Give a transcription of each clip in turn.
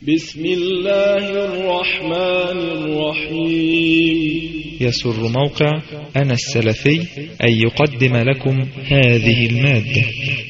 بسم الله الرحمن الرحيم يسر موقع أنا السلفي أن يقدم لكم هذه المادة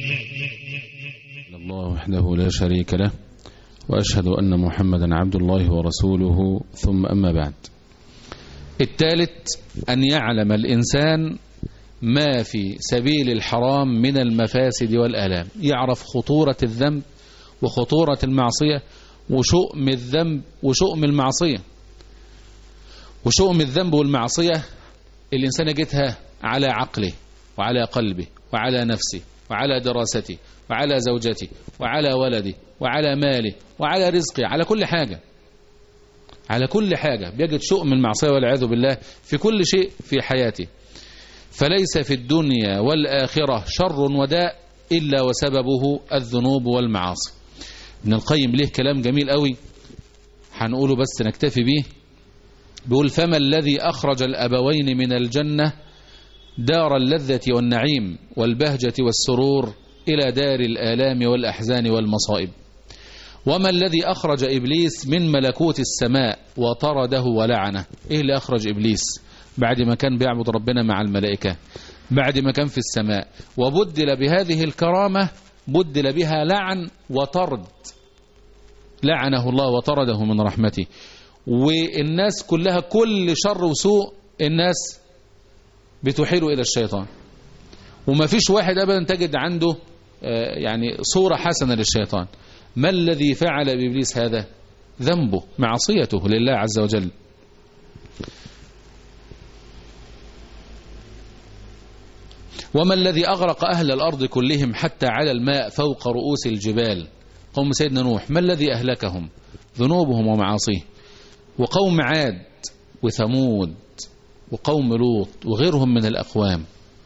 الله وحده لا شريك له وأشهد أن محمدا عبد الله ورسوله ثم أما بعد الثالث أن يعلم الإنسان ما في سبيل الحرام من المفاسد والآلام يعرف خطورة الذنب وخطورة المعصية وشؤم الذنب وشؤم المعصية وشؤم الذنب والمعصية الإنسان يجدها على عقله وعلى قلبه وعلى نفسه وعلى دراسته وعلى زوجته وعلى ولده وعلى ماله وعلى رزقه على كل حاجة على كل حاجة بيجد شؤم المعصية والعياذ بالله في كل شيء في حياته فليس في الدنيا والآخرة شر وداء إلا وسببه الذنوب والمعاصي ابن القيم ليه كلام جميل قوي هنقوله بس نكتفي به بيقول فما الذي أخرج الأبوين من الجنة دار اللذة والنعيم والبهجة والسرور إلى دار الآلام والأحزان والمصائب وما الذي أخرج إبليس من ملكوت السماء وطرده ولعنه إيه اللي أخرج إبليس بعد ما كان بيعبد ربنا مع الملائكة بعد ما كان في السماء وبدل بهذه الكرامة بدل بها لعن وطرد لعنه الله وطرده من رحمته والناس كلها كل شر وسوء الناس بتحيل إلى الشيطان وما فيش واحد أبدا تجد عنده يعني صورة حسنة للشيطان ما الذي فعل بإبليس هذا ذنبه معصيته لله عز وجل وما الذي أغرق أهل الأرض كلهم حتى على الماء فوق رؤوس الجبال قوم سيدنا نوح ما الذي أهلكهم ذنوبهم ومعاصيه وقوم عاد وثمود وقوم لوط وغيرهم من الأقوام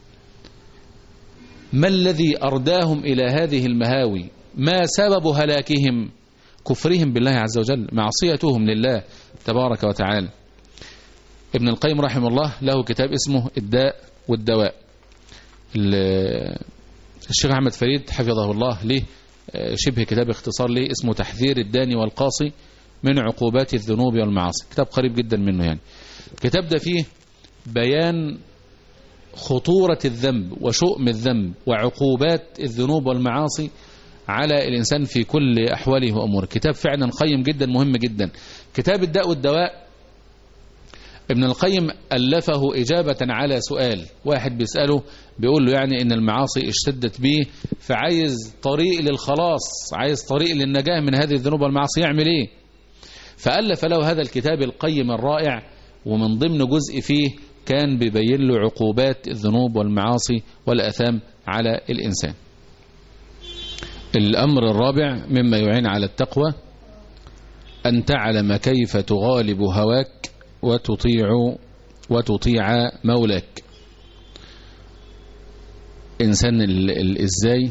ما الذي أرداهم إلى هذه المهاوي ما سبب هلاكهم كفرهم بالله عز وجل معصيتهم لله تبارك وتعالى ابن القيم رحمه الله له كتاب اسمه الداء والدواء الشيخ أحمد فريد حفظه الله له شبه كتاب اختصار له اسمه تحذير الداني والقاصي من عقوبات الذنوب والمعاصي كتاب قريب جدا منه يعني الكتاب ده فيه بيان خطورة الذنب وشؤم الذنب وعقوبات الذنوب والمعاصي على الإنسان في كل أحواله وأموره كتاب فعلا قيم جدا مهم جدا كتاب الداء والدواء ابن القيم ألفه إجابة على سؤال واحد بيسأله بيقول له يعني إن المعاصي اشتدت به فعايز طريق للخلاص عايز طريق للنجاة من هذه الذنوب والمعاصي يعمل إيه فألف له هذا الكتاب القيم الرائع ومن ضمن جزء فيه كان بيبين له عقوبات الذنوب والمعاصي والأثام على الإنسان الأمر الرابع مما يعين على التقوى أن تعلم كيف تغالب هواك وتطيع وتطيع مولاك إنسان إزاي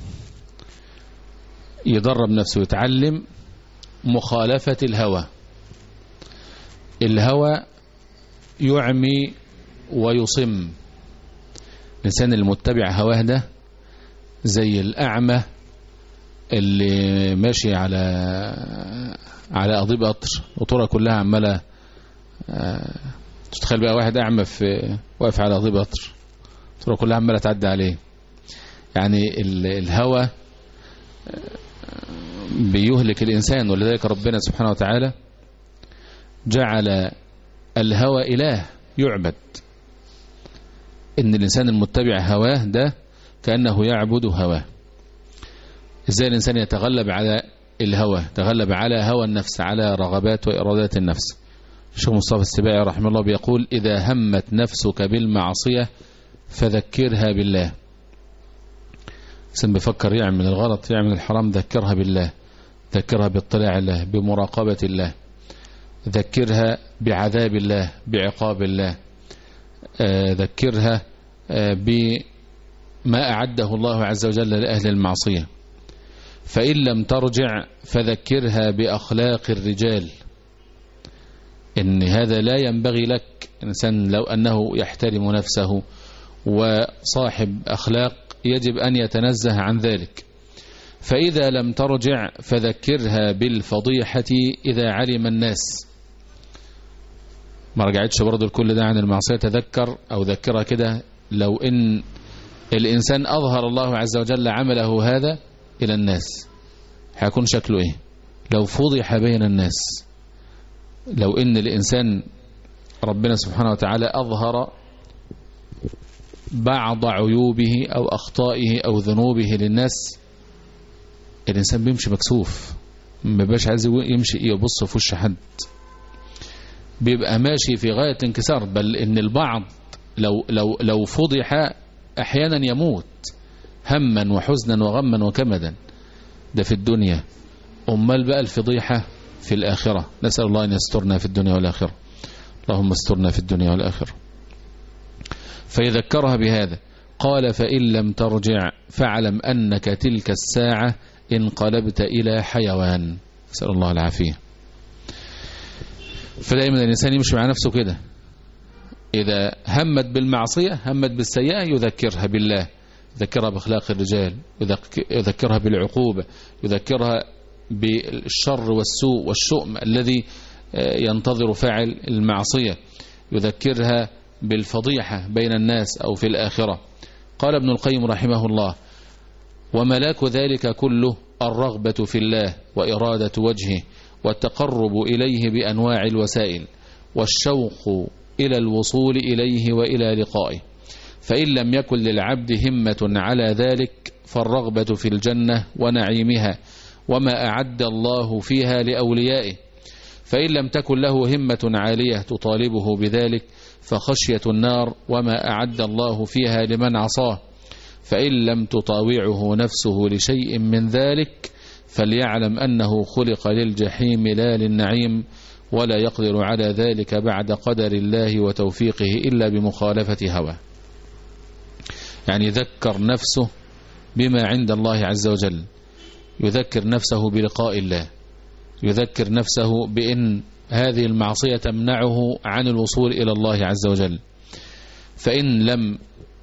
يدرب نفسه يتعلم مخالفة الهوى الهوى يعمي ويصم الإنسان المتبع هواه ده زي الأعمى اللي ماشي على على قضيب قطر القطوره كلها عماله تتخيل بقى واحد اعمى في واقف على قضيب قطر القطوره كلها عماله تعدي عليه يعني الهوى بيهلك الانسان ولذلك ربنا سبحانه وتعالى جعل الهوى اله يعبد ان الانسان المتبع هواه ده كانه يعبد هواه ازاي الانسان يتغلب على الهوى تغلب على هوى النفس على رغبات وارادات النفس الشيخ مصطفى السباعي رحمه الله بيقول اذا همت نفسك بالمعصيه فذكرها بالله الانسان بيفكر يعمل الغلط يعمل الحرام ذكرها بالله ذكرها باطلاع الله بمراقبه الله ذكرها بعذاب الله بعقاب الله ذكرها بما اعده الله عز وجل لاهل المعصيه فإن لم ترجع فذكرها بأخلاق الرجال إن هذا لا ينبغي لك إنسان لو أنه يحترم نفسه وصاحب أخلاق يجب أن يتنزه عن ذلك فإذا لم ترجع فذكرها بالفضيحة إذا علم الناس ما رجعتش برضو الكل ده عن المعصية تذكر أو ذكرها كده لو إن الإنسان أظهر الله عز وجل عمله هذا إلى الناس هيكون شكله إيه لو فضح بين الناس لو إن الإنسان ربنا سبحانه وتعالى أظهر بعض عيوبه أو أخطائه أو ذنوبه للناس الإنسان بيمشي مكسوف ما بيبقاش عايز يمشي يبص في وش حد بيبقى ماشي في غاية انكسار بل إن البعض لو, لو, لو فضح أحيانا يموت هما وحزنا وغما وكمدا ده في الدنيا أمال بقى الفضيحة في الآخرة نسأل الله أن يسترنا في الدنيا والآخرة اللهم استرنا في الدنيا والآخرة فيذكرها بهذا قال فإن لم ترجع فاعلم أنك تلك الساعة انقلبت إلى حيوان نسأل الله العافية فدائما الإنسان يمشي مع نفسه كده إذا همت بالمعصية همت بالسيئة يذكرها بالله يذكرها بأخلاق الرجال يذكرها بالعقوبة يذكرها بالشر والسوء والشؤم الذي ينتظر فاعل المعصية يذكرها بالفضيحة بين الناس أو في الآخرة قال ابن القيم رحمه الله وملاك ذلك كله الرغبة في الله وإرادة وجهه والتقرب إليه بأنواع الوسائل والشوق إلى الوصول إليه وإلى لقائه فإن لم يكن للعبد همة على ذلك فالرغبة في الجنة ونعيمها وما أعد الله فيها لأوليائه فإن لم تكن له همة عالية تطالبه بذلك فخشية النار وما أعد الله فيها لمن عصاه فإن لم تطاوعه نفسه لشيء من ذلك فليعلم أنه خلق للجحيم لا للنعيم ولا يقدر على ذلك بعد قدر الله وتوفيقه إلا بمخالفة هواه يعني يذكر نفسه بما عند الله عز وجل يذكر نفسه بلقاء الله يذكر نفسه بأن هذه المعصية تمنعه عن الوصول إلى الله عز وجل فإن لم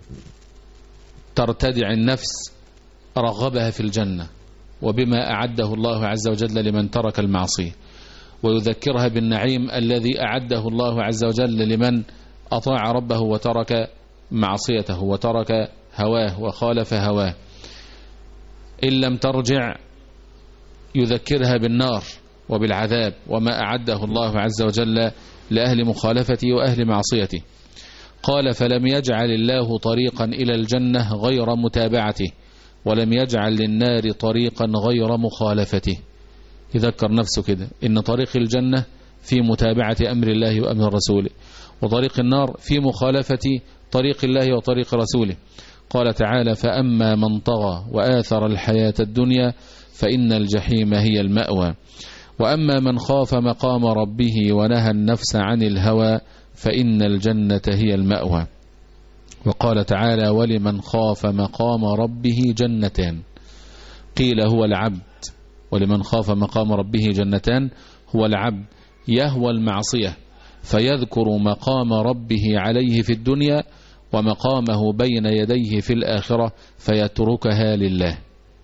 ترتدع النفس رغبها في الجنة وبما أعده الله عز وجل لمن ترك المعصية ويذكرها بالنعيم الذي أعده الله عز وجل لمن أطاع ربه وترك معصيته وترك هواه وخالف هواه إن لم ترجع يذكرها بالنار وبالعذاب وما أعده الله عز وجل لأهل مخالفته وأهل معصيته قال فلم يجعل الله طريقا إلى الجنة غير متابعته ولم يجعل للنار طريقا غير مخالفته يذكر نفسه كده إن طريق الجنة في متابعة أمر الله وأمر رسوله وطريق النار في مخالفة طريق الله وطريق رسوله قال تعالى فأما من طغى وآثر الحياة الدنيا فإن الجحيم هي المأوى وأما من خاف مقام ربه ونهى النفس عن الهوى فإن الجنة هي المأوى وقال تعالى ولمن خاف مقام ربه جنتان قيل هو العبد ولمن خاف مقام ربه جنتان هو العبد يهوى المعصية فيذكر مقام ربه عليه في الدنيا ومقامه بين يديه في الآخرة فيتركها لله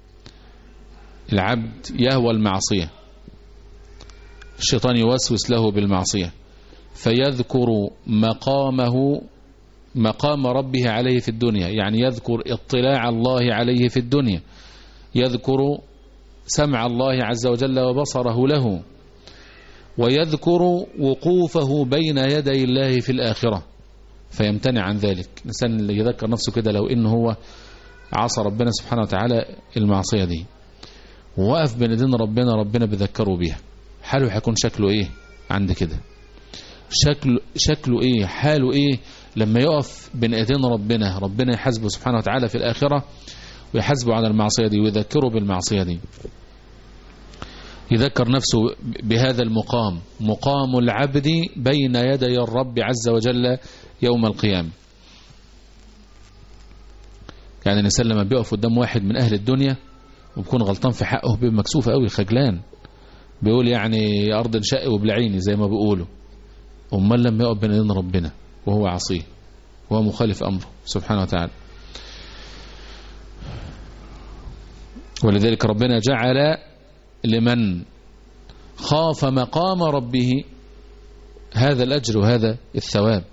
العبد يهوى المعصية الشيطان يوسوس له بالمعصية فيذكر مقامه مقام ربه عليه في الدنيا يعني يذكر اطلاع الله عليه في الدنيا يذكر سمع الله عز وجل وبصره له ويذكر وقوفه بين يدي الله في الآخرة فيمتنع عن ذلك الإنسان اللي يذكر نفسه كده لو إنه هو عصى ربنا سبحانه وتعالى المعصية دي ووقف بين ايدين ربنا ربنا بيذكره بيها حاله هيكون شكله ايه عند كده شكله شكله ايه حاله ايه لما يقف بين ايدين ربنا ربنا يحاسبه سبحانه وتعالى في الآخرة ويحاسبه على المعصية دي ويذكره بالمعصية دي يذكر نفسه بهذا المقام مقام العبد بين يدي الرب عز وجل يوم القيامة يعني الإنسان لما بيقف قدام واحد من أهل الدنيا وبكون غلطان في حقه بيبقى مكسوف قوي خجلان بيقول يعني أرض شق وبلعيني زي ما بيقولوا أمال لما يقف بين يدين ربنا وهو عصيه وهو مخالف أمره سبحانه وتعالى ولذلك ربنا جعل لمن خاف مقام ربه هذا الأجر وهذا الثواب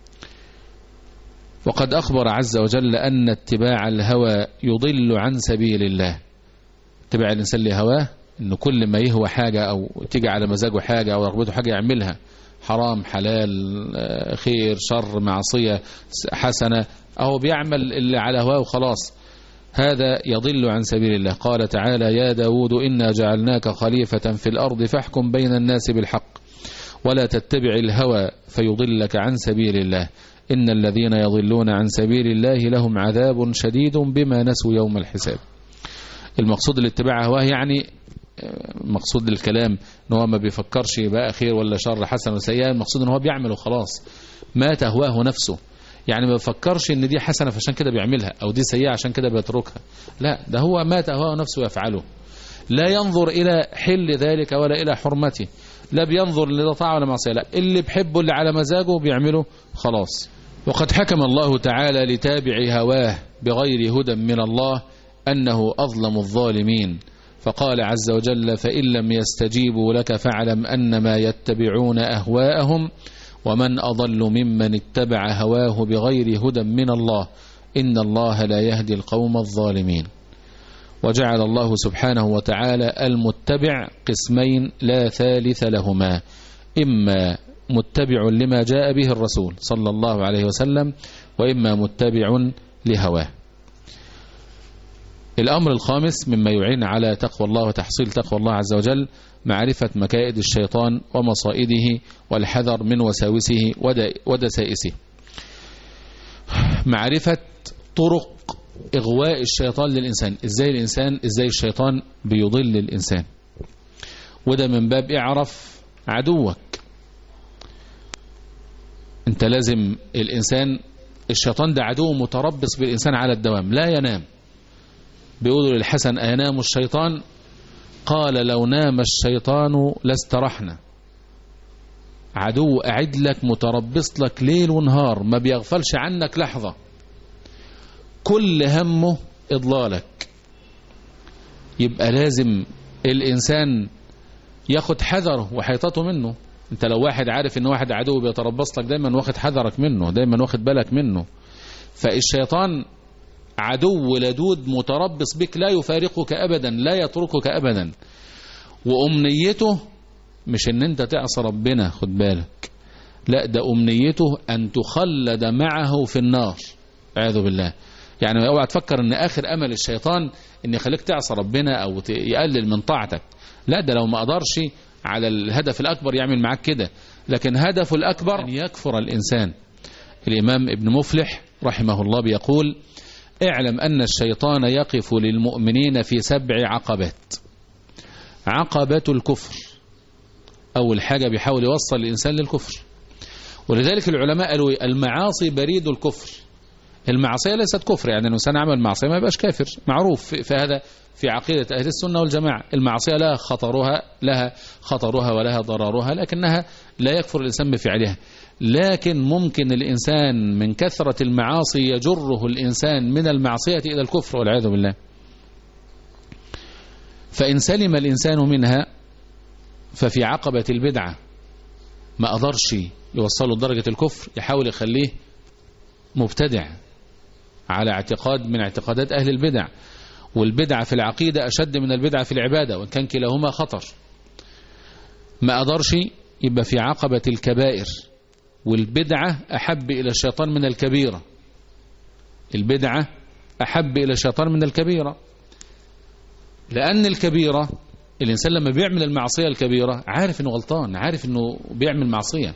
وقد أخبر عز وجل أن اتباع الهوى يضل عن سبيل الله اتباع الإنسان لهواه أنه كل ما يهوى حاجة أو تيجي على مزاجه حاجة أو رغبته حاجة يعملها حرام حلال خير شر معصية حسنة أو بيعمل اللي على هواه وخلاص هذا يضل عن سبيل الله قال تعالى يا داود إنا جعلناك خليفة في الأرض فاحكم بين الناس بالحق ولا تتبع الهوى فيضلك عن سبيل الله إن الذين يضلون عن سبيل الله لهم عذاب شديد بما نسوا يوم الحساب المقصود الاتباع هواه يعني مقصود الكلام ان هو ما بيفكرش بقى خير ولا شر حسن وسيئة المقصود ان هو بيعمل وخلاص ما تهواه نفسه يعني ما بيفكرش ان دي حسنة فعشان كده بيعملها او دي سيئة عشان كده بيتركها لا ده هو ما تهواه نفسه يفعله لا ينظر الى حل ذلك ولا الى حرمته لا بينظر لده طاعة ولا معصية لا اللي بحبه اللي على مزاجه بيعمله خلاص وقد حكم الله تعالى لتابع هواه بغير هدى من الله أنه أظلم الظالمين فقال عز وجل فإن لم يستجيبوا لك فاعلم أنما يتبعون أهواءهم ومن أضل ممن اتبع هواه بغير هدى من الله إن الله لا يهدي القوم الظالمين وجعل الله سبحانه وتعالى المتبع قسمين لا ثالث لهما إما متبع لما جاء به الرسول صلى الله عليه وسلم وإما متبع لهواه الأمر الخامس مما يعين على تقوى الله وتحصيل تقوى الله عز وجل معرفة مكائد الشيطان ومصائده والحذر من وساوسه ودسائسه معرفة طرق إغواء الشيطان للإنسان إزاي الإنسان إزاي الشيطان بيضل الإنسان وده من باب اعرف عدوك انت لازم الإنسان الشيطان ده عدو متربص بالإنسان على الدوام لا ينام بيقولوا للحسن أينام الشيطان قال لو نام الشيطان لاسترحنا عدو أعد لك متربص لك ليل ونهار ما بيغفلش عنك لحظة كل همه إضلالك يبقى لازم الإنسان ياخد حذره وحيطته منه انت لو واحد عارف ان واحد عدو بيتربص لك دايما واخد حذرك منه دايما واخد بالك منه فالشيطان عدو لدود متربص بك لا يفارقك أبدا لا يتركك أبدا وأمنيته مش ان انت تعصى ربنا خد بالك لا ده أمنيته أن تخلد معه في النار أعوذ بالله يعني اوعى تفكر ان آخر أمل الشيطان ان يخليك تعصى ربنا أو يقلل من طاعتك لا ده لو ما قدرش على الهدف الأكبر يعمل معاك كده لكن هدفه الأكبر أن يكفر الإنسان الإمام ابن مفلح رحمه الله بيقول اعلم أن الشيطان يقف للمؤمنين في سبع عقبات عقبة الكفر أول حاجة بيحاول يوصل الإنسان للكفر ولذلك العلماء قالوا المعاصي بريد الكفر المعصية ليست كفر يعني الإنسان عمل معصية ما يبقاش كافر معروف في هذا في عقيدة أهل السنة والجماعة المعصية لها خطرها لها خطرها ولها ضررها لكنها لا يكفر الإنسان بفعلها لكن ممكن الإنسان من كثرة المعاصي يجره الإنسان من المعصية إلى الكفر والعياذ بالله فإن سلم الإنسان منها ففي عقبة البدعة ما قدرش يوصله لدرجة الكفر يحاول يخليه مبتدع على اعتقاد من اعتقادات أهل البدع والبدعة في العقيدة أشد من البدعة في العبادة وإن كان كلاهما خطر ما قدرش يبقى في عقبة الكبائر والبدعة أحب إلى الشيطان من الكبيرة البدعة أحب إلى الشيطان من الكبيرة لأن الكبيرة الإنسان لما بيعمل المعصية الكبيرة عارف أنه غلطان عارف أنه بيعمل معصية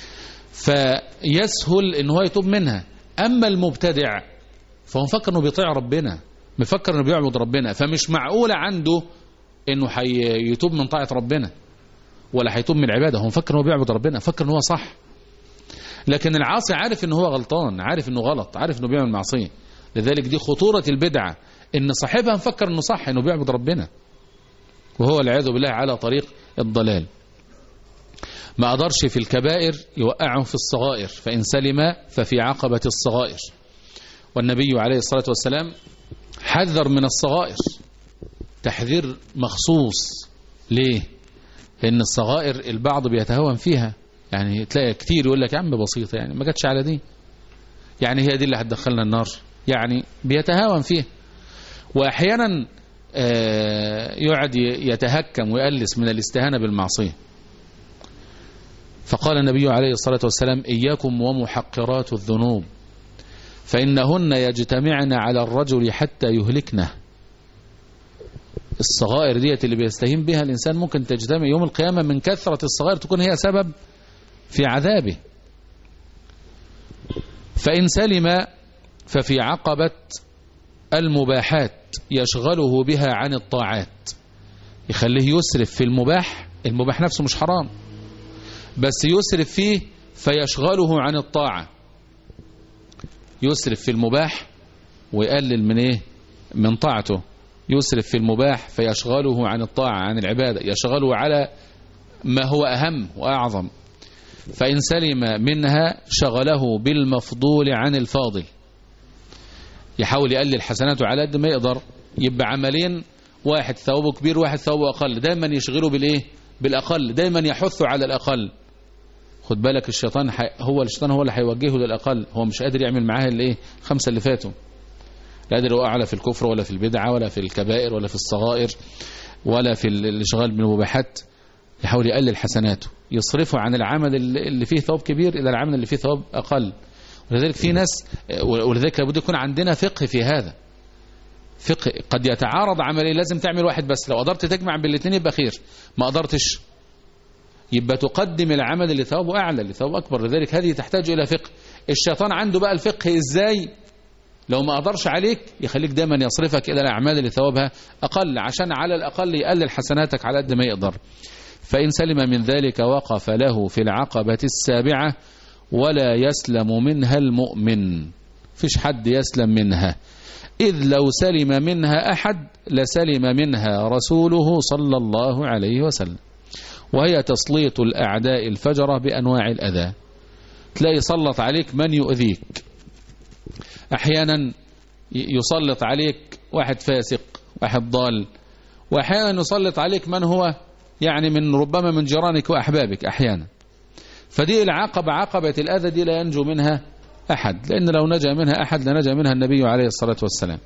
فيسهل أنه هو يتوب منها أما المبتدع فهو مفكر أنه بيطيع ربنا مفكر أنه بيعبد ربنا فمش معقولة عنده أنه يتوب من طاعة ربنا ولا هيتوب من العبادة هو مفكر أنه بيعبد ربنا فكر أنه هو صح لكن العاصي عارف أنه هو غلطان عارف أنه غلط عارف أنه بيعمل معصية لذلك دي خطورة البدعة ان صاحبها مفكر انه صح انه بيعبد ربنا وهو العياذ بالله على طريق الضلال ما قدرش في الكبائر يوقعه في الصغائر فإن سلم ففي عقبة الصغائر والنبي عليه الصلاة والسلام حذر من الصغائر تحذير مخصوص ليه لأن الصغائر البعض بيتهاون فيها يعني تلاقي كتير يقول لك يا عم بسيطة يعني ما جاتش على دي يعني هي دي اللي هتدخلنا النار يعني بيتهاون فيها وأحيانا آه، يقعد يتهكم ويألس من الاستهانة بالمعصية فقال النبي عليه الصلاة والسلام إياكم ومحقرات الذنوب فإنهن يجتمعن على الرجل حتى يهلكنه الصغائر ديت اللي بيستهين بها الإنسان ممكن تجتمع يوم القيامة من كثرة الصغائر تكون هي سبب في عذابه فإن سلم ففي عقبة المباحات يشغله بها عن الطاعات يخليه يسرف في المباح المباح نفسه مش حرام بس يسرف فيه فيشغله عن الطاعة يسرف في المباح ويقلل من ايه من طاعته يسرف في المباح فيشغله عن الطاعة عن العبادة يشغله على ما هو أهم وأعظم فإن سلم منها شغله بالمفضول عن الفاضل يحاول يقلل حسناته على قد ما يقدر يبقى عملين واحد ثوابه كبير واحد ثوابه أقل دايما يشغله بالإيه بالأقل دايما يحثه على الأقل خد بالك الشيطان حي... هو الشيطان هو اللي هيوجهه للأقل هو مش قادر يعمل معاه الايه خمسة اللي فاتوا لا قادر يوقع لا في الكفر ولا في البدعة ولا في الكبائر ولا في الصغائر ولا في الاشغال بالمباحات يحاول يقلل حسناته يصرفه عن العمل اللي فيه ثواب كبير إلى العمل اللي فيه ثواب أقل ولذلك في ناس ولذلك لابد يكون عندنا فقه في هذا فقه قد يتعارض عملي لازم تعمل واحد بس لو قدرت تجمع بالاثنين يبقى خير ما قدرتش يبقى تقدم العمل اللي ثوابه أعلى اللي ثوابه أكبر لذلك هذه تحتاج إلى فقه الشيطان عنده بقى الفقه إزاي لو ما قدرش عليك يخليك دايما يصرفك إلى الأعمال اللي ثوابها أقل عشان على الأقل يقلل حسناتك على قد ما يقدر فإن سلم من ذلك وقف له في العقبة السابعة ولا يسلم منها المؤمن فيش حد يسلم منها إذ لو سلم منها أحد لسلم منها رسوله صلى الله عليه وسلم وهي تسليط الأعداء الفجرة بأنواع الأذى تلاقي يسلط عليك من يؤذيك أحيانا يسلط عليك واحد فاسق واحد ضال وأحيانا يسلط عليك من هو يعني من ربما من جيرانك وأحبابك أحيانا فدي العقبة عقبة الأذى دي لا ينجو منها أحد لأن لو نجا منها أحد لنجا منها النبي عليه الصلاة والسلام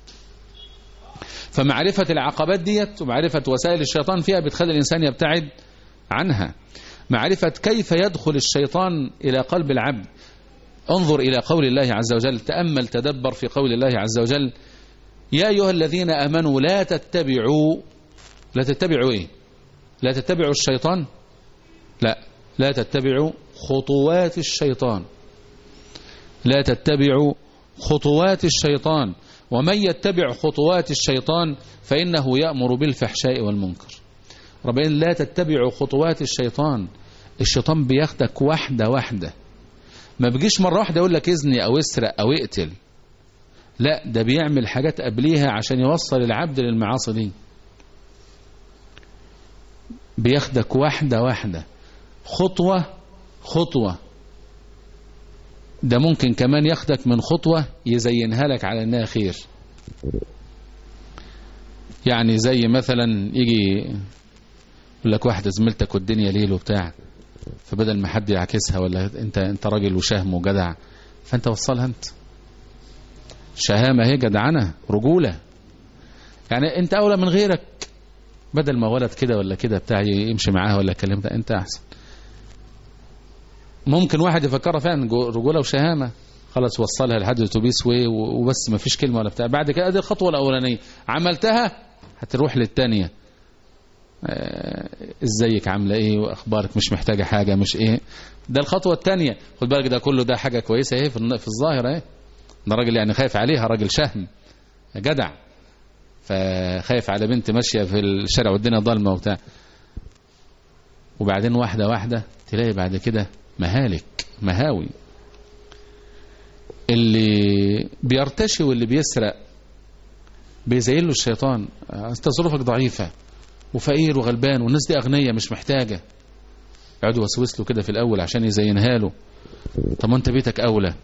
فمعرفة العقبات ديت ومعرفة وسائل الشيطان فيها بتخلي الإنسان يبتعد عنها معرفة كيف يدخل الشيطان إلى قلب العبد انظر إلى قول الله عز وجل تأمل تدبر في قول الله عز وجل يا أيها الذين أمنوا لا تتبعوا لا تتبعوا إيه لا تتبعوا الشيطان لا لا تتبعوا خطوات الشيطان لا تتبعوا خطوات الشيطان ومن يتبع خطوات الشيطان فإنه يأمر بالفحشاء والمنكر ربنا لا تتبعوا خطوات الشيطان الشيطان بياخدك واحدة واحدة ما بيجيش مرة واحدة يقول لك اذني أو اسرق أو اقتل لا ده بيعمل حاجات قبليها عشان يوصل العبد للمعاصي دي بياخدك واحدة واحدة خطوة خطوة ده ممكن كمان ياخدك من خطوة يزينها لك على انها خير يعني زي مثلا يجي يقول لك واحدة زميلتك والدنيا ليل وبتاع فبدل ما حد يعكسها ولا انت انت راجل وشهم وجدع فانت وصلها انت شهامة هي جدعنة رجولة يعني انت اولى من غيرك بدل ما ولد كده ولا كده بتاع يمشي معاها ولا الكلام ده انت احسن ممكن واحد يفكرها فعلا رجوله وشهامه خلاص وصلها لحد الاتوبيس وبس ما فيش كلمه ولا بتاع بعد كده دي الخطوه الاولانيه عملتها هتروح للثانيه ازيك عامله ايه واخبارك مش محتاجه حاجه مش ايه ده الخطوه الثانيه خد بالك ده كله ده حاجه كويسه اهي في الظاهر اهي ده راجل يعني خايف عليها راجل شهم جدع فخايف على بنت ماشيه في الشارع والدنيا ضلمه وبتاع وبعدين واحده واحده تلاقي بعد كده مهالك مهاوي اللي بيرتشي واللي بيسرق بيزين له الشيطان انت ظروفك ضعيفة وفقير وغلبان والناس دي أغنية مش محتاجة يقعدوا يوسوس له كده في الأول عشان يزينها له طب ما انت بيتك أولى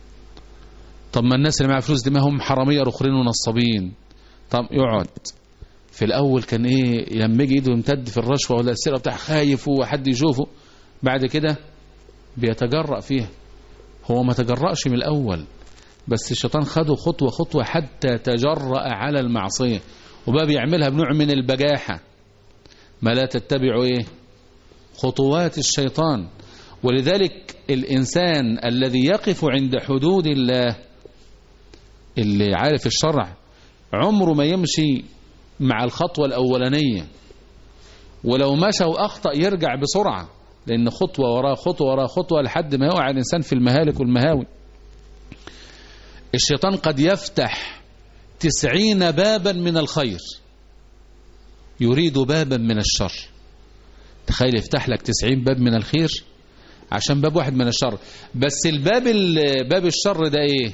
طب ما الناس اللي معاها فلوس دي ما هم حرامية رخرين ونصابين طب يقعد في الأول كان إيه لما يجي إيده يمتد في الرشوة ولا السرقة بتاع خايف وحد يشوفه بعد كده بيتجرأ فيها هو ما تجرأش من الأول بس الشيطان خده خطوة خطوة حتى تجرأ على المعصية وبقى بيعملها بنوع من البجاحة ما لا تتبعوا إيه خطوات الشيطان ولذلك الإنسان الذي يقف عند حدود الله اللي عارف الشرع عمره ما يمشي مع الخطوة الأولانية ولو مشى وأخطأ يرجع بسرعة لأن خطوة وراء خطوة وراء خطوة لحد ما يقع الإنسان في المهالك والمهاوي الشيطان قد يفتح تسعين بابا من الخير يريد بابا من الشر تخيل يفتح لك تسعين باب من الخير عشان باب واحد من الشر بس الباب باب الشر ده ايه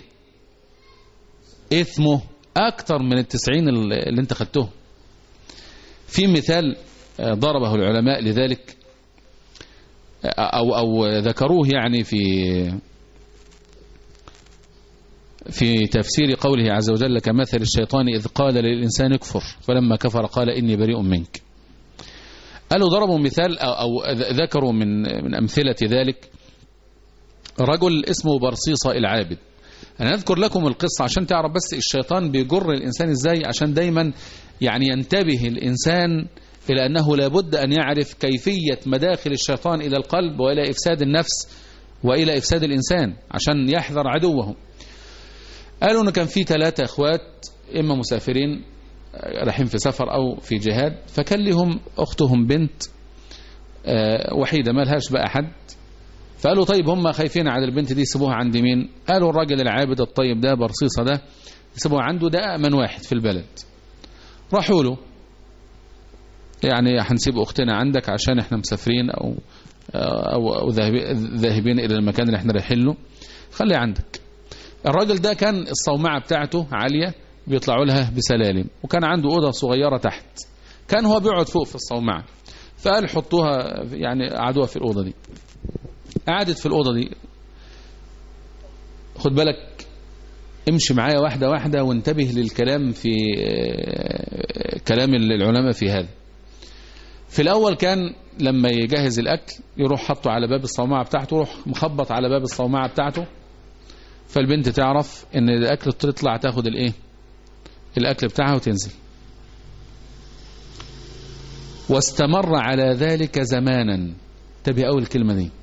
اثمه اكتر من التسعين اللي انت خدته في مثال ضربه العلماء لذلك او او ذكروه يعني في في تفسير قوله عز وجل كمثل الشيطان إذ قال للإنسان اكفر فلما كفر قال إني بريء منك قالوا ضربوا مثال أو, أو ذكروا من من أمثلة ذلك رجل اسمه برصيصة العابد أنا أذكر لكم القصة عشان تعرف بس الشيطان بيجر الإنسان إزاي عشان دايما يعني ينتبه الإنسان إلى أنه لابد أن يعرف كيفية مداخل الشيطان إلى القلب وإلى إفساد النفس وإلى إفساد الإنسان عشان يحذر عدوه قالوا أنه كان في ثلاثة أخوات إما مسافرين رايحين في سفر أو في جهاد فكان لهم أختهم بنت وحيدة ما لهاش بقى حد فقالوا طيب هم خايفين على البنت دي يسيبوها عند مين قالوا الراجل العابد الطيب ده برصيصة ده يسيبوها عنده ده أمن واحد في البلد راحوا له يعني هنسيب أختنا عندك عشان احنا مسافرين أو أو, أو ذاهبين إلى المكان اللي احنا رايحين له خلي عندك الراجل ده كان الصومعة بتاعته عالية بيطلعوا لها بسلالم وكان عنده أوضة صغيرة تحت كان هو بيقعد فوق في الصومعة فقال حطوها يعني قعدوها في الأوضة دي قعدت في الأوضة دي خد بالك امشي معايا واحدة واحدة وانتبه للكلام في كلام العلماء في هذا في الأول كان لما يجهز الأكل يروح حطه على باب الصومعة بتاعته يروح مخبط على باب الصومعة بتاعته فالبنت تعرف ان الاكل تطلع تاخد الايه الاكل بتاعها وتنزل واستمر على ذلك زمانا تبي اول كلمة دي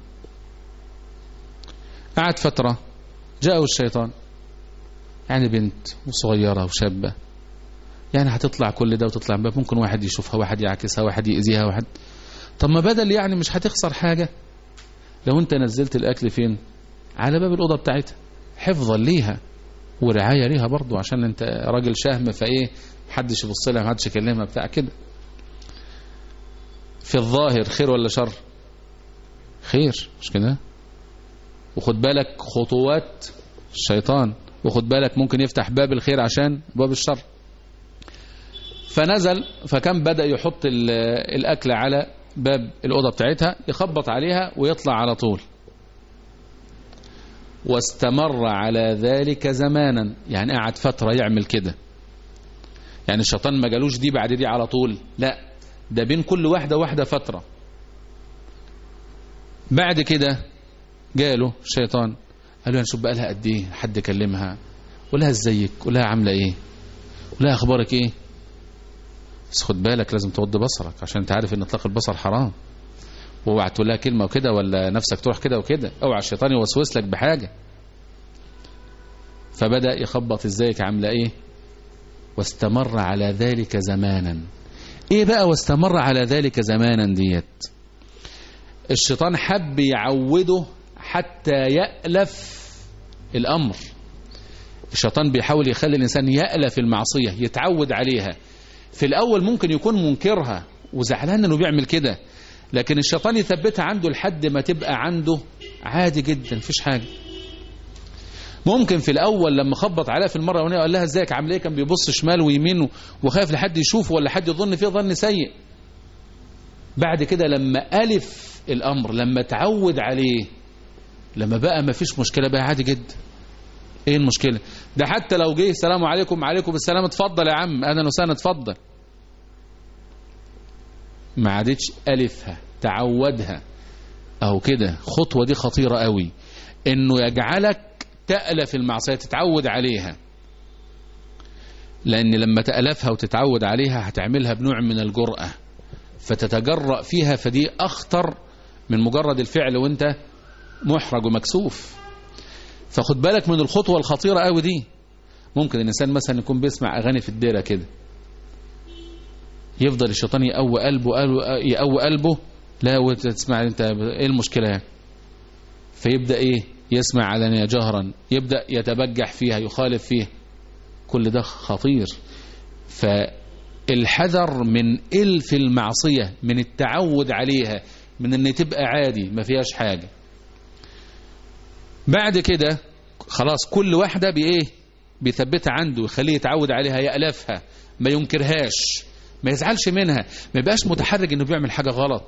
قعد فترة جاءه الشيطان يعني بنت وصغيرة وشابة يعني هتطلع كل ده وتطلع باب ممكن واحد يشوفها واحد يعكسها واحد يأذيها واحد طب ما بدل يعني مش هتخسر حاجة لو انت نزلت الاكل فين على باب الأوضة بتاعتها حفظا ليها ورعاية ليها برضو عشان انت راجل شهم فايه محدش يبص لها محدش يكلمها بتاع كده في الظاهر خير ولا شر خير مش كده وخد بالك خطوات الشيطان وخد بالك ممكن يفتح باب الخير عشان باب الشر فنزل فكان بدأ يحط الأكل على باب الأوضة بتاعتها يخبط عليها ويطلع على طول واستمر على ذلك زمانا يعني قعد فترة يعمل كده يعني الشيطان ما جالوش دي بعد دي على طول لا ده بين كل واحدة واحدة فترة بعد كده جاله الشيطان قال له نشوف بقى لها قد ايه حد كلمها ولها ازيك ولها عامله ايه ولها اخبارك ايه بس خد بالك لازم تغض بصرك عشان انت عارف ان اطلاق البصر حرام واوعى تقول لها كلمه وكده ولا نفسك تروح كده وكده اوعى الشيطان يوسوس لك بحاجه فبدا يخبط ازيك عامله ايه واستمر على ذلك زمانا ايه بقى واستمر على ذلك زمانا ديت الشيطان حب يعوده حتى يألف الأمر الشيطان بيحاول يخلي الإنسان يألف المعصية يتعود عليها في الأول ممكن يكون منكرها وزعلان أنه بيعمل كده لكن الشيطان يثبتها عنده لحد ما تبقى عنده عادي جدا مفيش حاجة ممكن في الأول لما خبط عليها في المرة الأولانية قال لها ازيك عامل ايه كان بيبص شمال ويمين وخايف لحد يشوفه ولا حد يظن فيه ظن سيء بعد كده لما ألف الأمر لما تعود عليه لما بقى ما فيش مشكلة بقى عادي جدا ايه المشكلة ده حتى لو جه السلام عليكم عليكم السلام اتفضل يا عم اهلا وسهلا اتفضل ما عادتش ألفها تعودها أو كده خطوة دي خطيرة قوي إنه يجعلك تألف المعصية تتعود عليها لأن لما تألفها وتتعود عليها هتعملها بنوع من الجرأة فتتجرأ فيها فدي أخطر من مجرد الفعل وانت محرج ومكسوف فخد بالك من الخطوة الخطيرة قوي دي ممكن الإنسان مثلا يكون بيسمع أغاني في الديرة كده يفضل الشيطان يقوي قلبه يقوي قلبه لا وتسمع انت ايه المشكلة يعني فيبدأ ايه يسمع علانية جهرا يبدأ يتبجح فيها يخالف فيها كل ده خطير فالحذر من إلف المعصية من التعود عليها من ان تبقى عادي ما فيهاش حاجة بعد كده خلاص كل واحدة بإيه بيثبتها عنده يخليه يتعود عليها يألفها ما ينكرهاش ما يزعلش منها ما يبقاش متحرج انه بيعمل حاجة غلط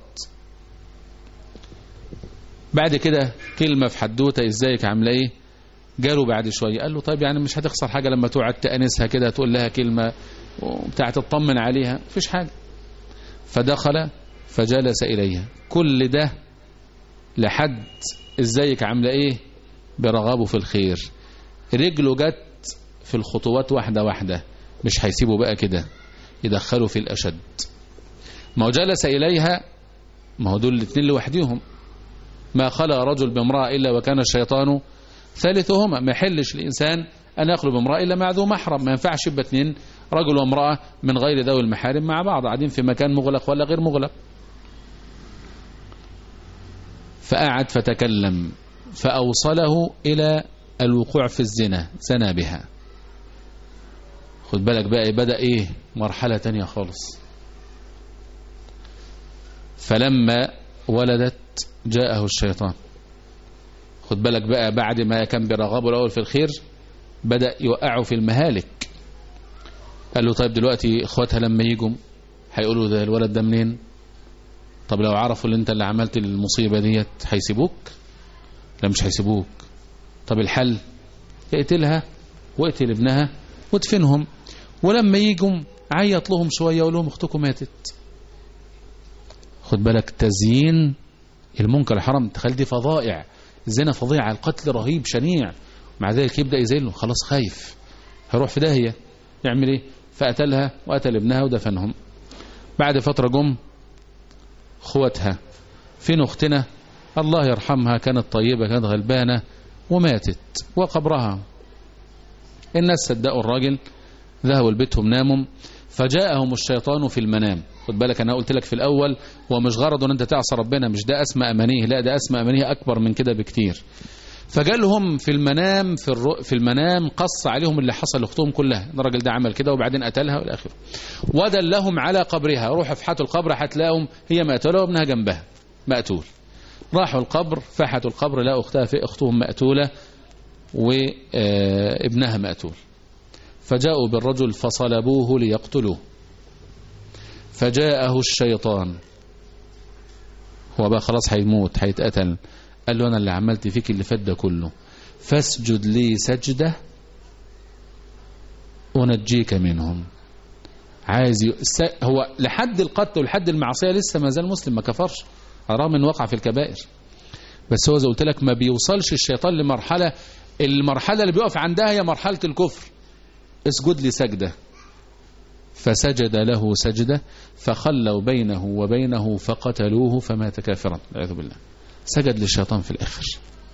بعد كده كلمة في حدوتة ازيك عامله ايه جاله بعد شوية قال له طيب يعني مش هتخسر حاجة لما تقعد تأنسها كده تقول لها كلمة بتاع تطمن عليها مفيش حاجة فدخل فجلس إليها كل ده لحد ازيك عامله ايه برغبه في الخير رجله جت في الخطوات واحدة واحدة مش هيسيبه بقى كده يدخله في الأشد ما هو جلس إليها ما هو دول الاثنين لوحديهم ما خلى رجل بامرأة إلا وكان الشيطان ثالثهما ما يحلش الإنسان أن يخلو بامرأة إلا مع ذو محرم ما ينفعش يبقى اثنين رجل وامرأة من غير ذوي المحارم مع بعض قاعدين في مكان مغلق ولا غير مغلق فقعد فتكلم فأوصله إلى الوقوع في الزنا زنا بها خد بالك بقى بدأ إيه مرحلة تانية خالص فلما ولدت جاءه الشيطان خد بالك بقى بعد ما كان برغبه الأول في الخير بدأ يوقعه في المهالك قال له طيب دلوقتي اخواتها لما يجوا هيقولوا ده الولد ده منين طب لو عرفوا اللي انت اللي عملت المصيبة ديت هيسيبوك لا مش هيسيبوك طب الحل اقتلها واقتل ابنها وادفنهم ولما يجوا عيط لهم شوية وقول لهم اختكم ماتت خد بالك تزيين المنكر الحرام تخيل دي فظائع الزنا فظيعة القتل رهيب شنيع مع ذلك يبدأ يزيله خلاص خايف هيروح في داهية يعمل ايه فقتلها وقتل ابنها ودفنهم بعد فترة جم اخواتها فين اختنا الله يرحمها كانت طيبة كانت غلبانة وماتت وقبرها الناس صدقوا الراجل ذهبوا لبيتهم ناموا فجاءهم الشيطان في المنام خد بالك انا قلت لك في الاول هو مش غرض ان انت تعصى ربنا مش ده اسمى امانيه لا ده اسمى امانيه اكبر من كده بكتير فجالهم في المنام في الرو في المنام قص عليهم اللي حصل لاختهم كلها الراجل ده عمل كده وبعدين قتلها والى اخره ودلهم على قبرها روحوا افحتوا القبر هتلاقوا هي مقتوله وابنها جنبها مقتول راحوا القبر فحتوا القبر لقوا اختها في اختهم مقتوله وابنها مقتول فجاءوا بالرجل فصلبوه ليقتلوه فجاءه الشيطان هو بقى خلاص هيموت هيتقتل قال له انا اللي عملت فيك اللي فات ده كله فاسجد لي سجده ونجيك منهم عايز ي... هو لحد القتل ولحد المعصيه لسه ما زال مسلم ما كفرش رغم انه وقع في الكبائر بس هو زي قلت لك ما بيوصلش الشيطان لمرحله المرحله اللي بيقف عندها هي مرحله الكفر اسجد لي سجده فسجد له سجده فخلوا بينه وبينه فقتلوه فمات كافرا والعياذ بالله سجد للشيطان في الاخر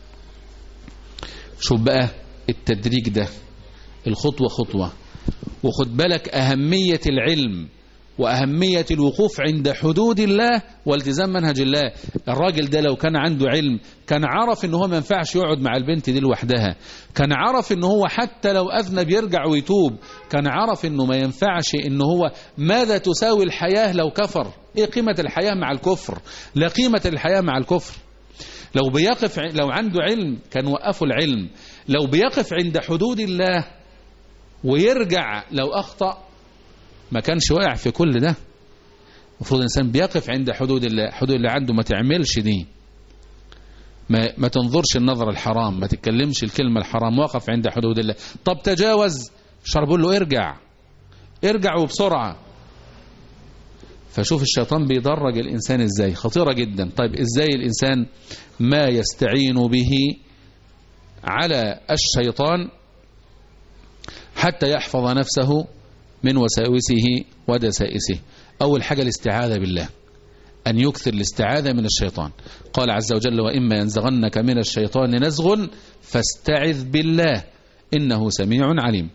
شوف بقى التدريج ده الخطوه خطوه وخد بالك اهميه العلم وأهمية الوقوف عند حدود الله والتزام منهج الله الراجل ده لو كان عنده علم كان عرف ان هو ما ينفعش يقعد مع البنت دي لوحدها كان عرف ان هو حتى لو أذنب يرجع ويتوب كان عرف انه ما ينفعش ان هو ماذا تساوي الحياة لو كفر ايه قيمة الحياة مع الكفر لا قيمة الحياة مع الكفر لو بيقف لو عنده علم كان وقفوا العلم لو بيقف عند حدود الله ويرجع لو أخطأ ما كانش واقع في كل ده المفروض الإنسان بيقف عند حدود الله حدود اللي عنده ما تعملش دي ما, ما تنظرش النظر الحرام ما تتكلمش الكلمة الحرام وقف عند حدود الله طب تجاوز شرب له ارجع ارجع وبسرعة فشوف الشيطان بيدرج الإنسان إزاي خطيرة جدا طيب إزاي الإنسان ما يستعين به على الشيطان حتى يحفظ نفسه من وساوسه ودسائسه أول حاجة الاستعاذة بالله أن يكثر الاستعاذة من الشيطان قال عز وجل وإما ينزغنك من الشيطان نزغ فاستعذ بالله إنه سميع عليم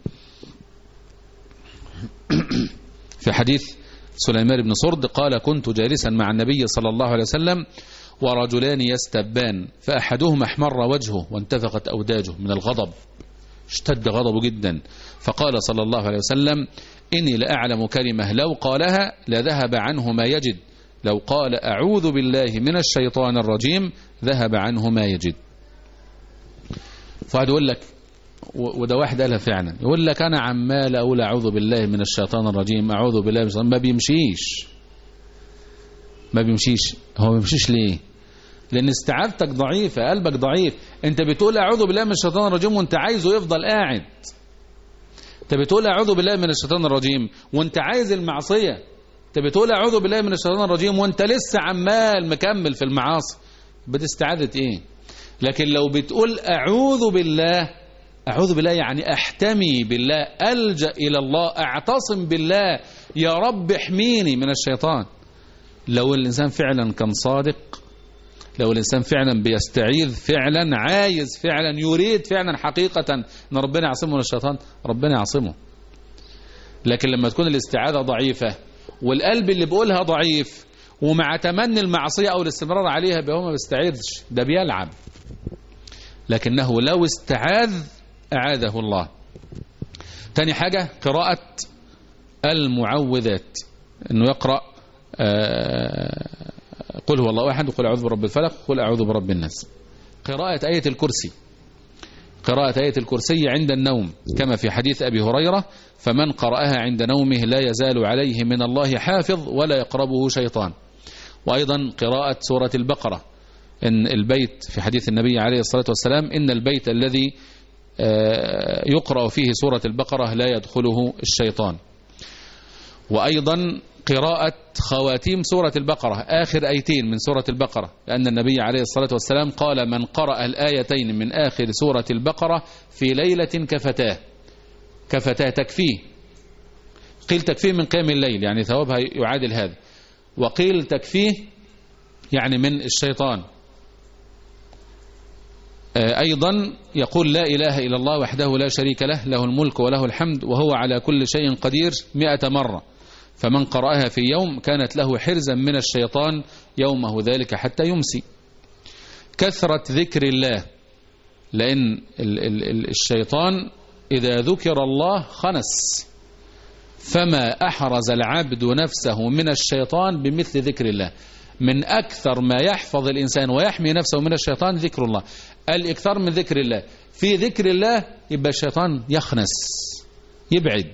في حديث سليمان بن صرد قال كنت جالسا مع النبي صلى الله عليه وسلم ورجلان يستبان فأحدهما احمر وجهه وانتفخت أوداجه من الغضب اشتد غضبه جدا فقال صلى الله عليه وسلم إني لأعلم كلمة لو قالها لذهب عنه ما يجد لو قال أعوذ بالله من الشيطان الرجيم ذهب عنه ما يجد فقعد يقول لك وده واحد قالها فعلا يقول لك أنا عمال أقول أعوذ بالله من الشيطان الرجيم أعوذ بالله من الشيطان ما بيمشيش ما بيمشيش هو ما بيمشيش ليه لأن استعاذتك ضعيفة قلبك ضعيف أنت بتقول أعوذ بالله من الشيطان الرجيم وأنت عايزه يفضل قاعد أنت بتقول أعوذ بالله من الشيطان الرجيم وأنت عايز المعصية أنت بتقول أعوذ بالله من الشيطان الرجيم وأنت لسه عمال مكمل في المعاصي بتستعاذة إيه لكن لو بتقول أعوذ بالله أعوذ بالله يعني أحتمي بالله ألجأ إلى الله أعتصم بالله يا رب احميني من الشيطان لو الإنسان فعلا كان صادق لو الإنسان فعلا بيستعيذ فعلا عايز فعلا يريد فعلا حقيقة أن ربنا يعصمه من الشيطان ربنا يعصمه لكن لما تكون الاستعاذة ضعيفة والقلب اللي بيقولها ضعيف ومع تمني المعصية أو الاستمرار عليها بهو ما بيستعيذش ده بيلعب لكنه لو استعاذ أعاذه الله تاني حاجة قراءة المعوذات انه يقرأ قل هو الله احد وقل اعوذ برب الفلق وقل اعوذ برب الناس قراءة آية الكرسي قراءة آية الكرسي عند النوم كما في حديث أبي هريرة فمن قرأها عند نومه لا يزال عليه من الله حافظ ولا يقربه شيطان وأيضا قراءة سورة البقرة إن البيت في حديث النبي عليه الصلاة والسلام إن البيت الذي يقرأ فيه سورة البقرة لا يدخله الشيطان وأيضا قراءة خواتيم سورة البقرة آخر أيتين من سورة البقرة لأن النبي عليه الصلاة والسلام قال من قرأ الآيتين من آخر سورة البقرة في ليلة كفتاه كفتاه تكفيه قيل تكفيه من قيام الليل يعني ثوابها يعادل هذا وقيل تكفيه يعني من الشيطان أيضا يقول لا إله إلا الله وحده لا شريك له له الملك وله الحمد وهو على كل شيء قدير مئة مرة فمن قرأها في يوم كانت له حرزا من الشيطان يومه ذلك حتى يمسي كثرة ذكر الله لأن الشيطان إذا ذكر الله خنس فما أحرز العبد نفسه من الشيطان بمثل ذكر الله من أكثر ما يحفظ الإنسان ويحمي نفسه من الشيطان ذكر الله الإكثار من ذكر الله في ذكر الله يبقى الشيطان يخنس يبعد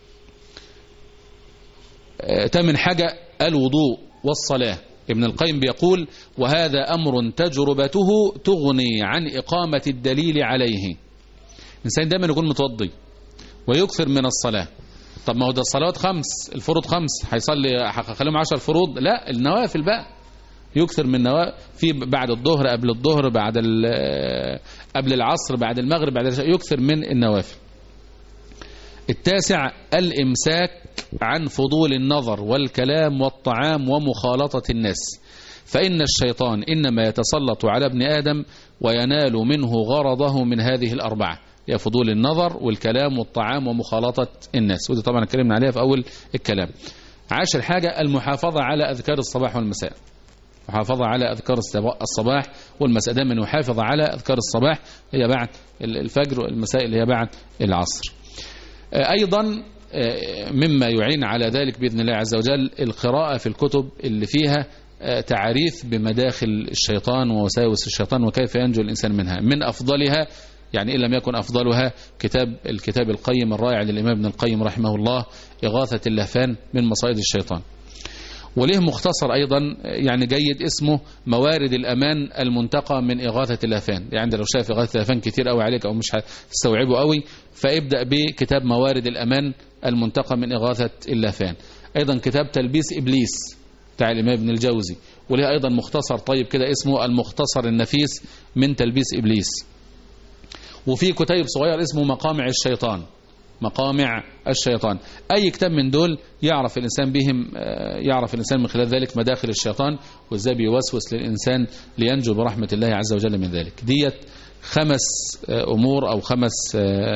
تمن حاجة الوضوء والصلاة ابن القيم بيقول وهذا أمر تجربته تغني عن إقامة الدليل عليه الإنسان دائما يكون متوضي ويكثر من الصلاة طب ما هو ده الصلوات خمس الفروض خمس هيصلي هخليهم عشر فروض لا النوافل بقى يكثر من نوافل في بعد الظهر قبل الظهر بعد قبل العصر بعد المغرب بعد العشاء يكثر من النوافل التاسع الإمساك عن فضول النظر والكلام والطعام ومخالطة الناس فإن الشيطان إنما يتسلط على ابن آدم وينال منه غرضه من هذه الأربعة هي فضول النظر والكلام والطعام ومخالطة الناس ودي طبعا اتكلمنا عليها في أول الكلام عاشر حاجة المحافظة على أذكار الصباح والمساء محافظة على أذكار الصباح والمساء دائما يحافظ على أذكار الصباح هي بعد الفجر والمساء اللي هي بعد العصر أيضا مما يعين على ذلك بإذن الله عز وجل القراءة في الكتب اللي فيها تعريف بمداخل الشيطان ووساوس الشيطان وكيف ينجو الإنسان منها من أفضلها يعني إن لم يكن أفضلها كتاب الكتاب القيم الرائع للإمام ابن القيم رحمه الله إغاثة اللهفان من مصائد الشيطان وله مختصر أيضا يعني جيد اسمه موارد الأمان المنتقى من إغاثة اللهفان يعني لو شايف إغاثة اللهفان كتير قوي عليك أو مش هتستوعبه قوي فابدأ بكتاب موارد الأمان المنتقى من إغاثة اللهفان أيضا كتاب تلبيس إبليس بتاع الإمام ابن الجوزي ولها أيضا مختصر طيب كده اسمه المختصر النفيس من تلبيس إبليس وفي كتيب صغير اسمه مقامع الشيطان مقامع الشيطان أي كتاب من دول يعرف الإنسان بهم يعرف الإنسان من خلال ذلك مداخل الشيطان وإزاي بيوسوس للإنسان لينجو برحمة الله عز وجل من ذلك ديت خمس أمور أو خمس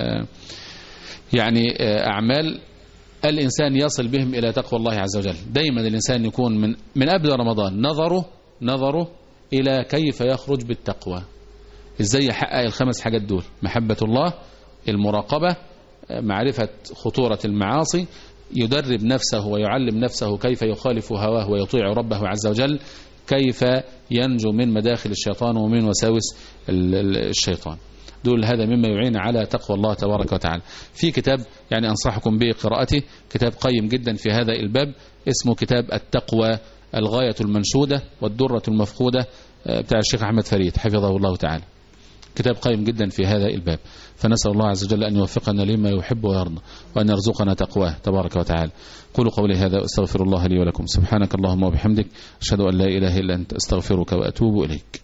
يعني أعمال الإنسان يصل بهم إلى تقوى الله عز وجل دايما الإنسان يكون من من قبل رمضان نظره نظره إلى كيف يخرج بالتقوى إزاي يحقق الخمس حاجات دول محبة الله المراقبة معرفة خطورة المعاصي يدرب نفسه ويعلم نفسه كيف يخالف هواه ويطيع ربه عز وجل كيف ينجو من مداخل الشيطان ومن وساوس الشيطان دول هذا مما يعين على تقوى الله تبارك وتعالى في كتاب يعني أنصحكم بقراءته كتاب قيم جدا في هذا الباب اسمه كتاب التقوى الغاية المنشودة والدرة المفقودة بتاع الشيخ أحمد فريد حفظه الله تعالى كتاب قيم جدا في هذا الباب فنسأل الله عز وجل أن يوفقنا لما يحب ويرضى وأن يرزقنا تقواه تبارك وتعالى قولوا قولي هذا أستغفر الله لي ولكم سبحانك اللهم وبحمدك أشهد أن لا إله إلا أنت أستغفرك وأتوب إليك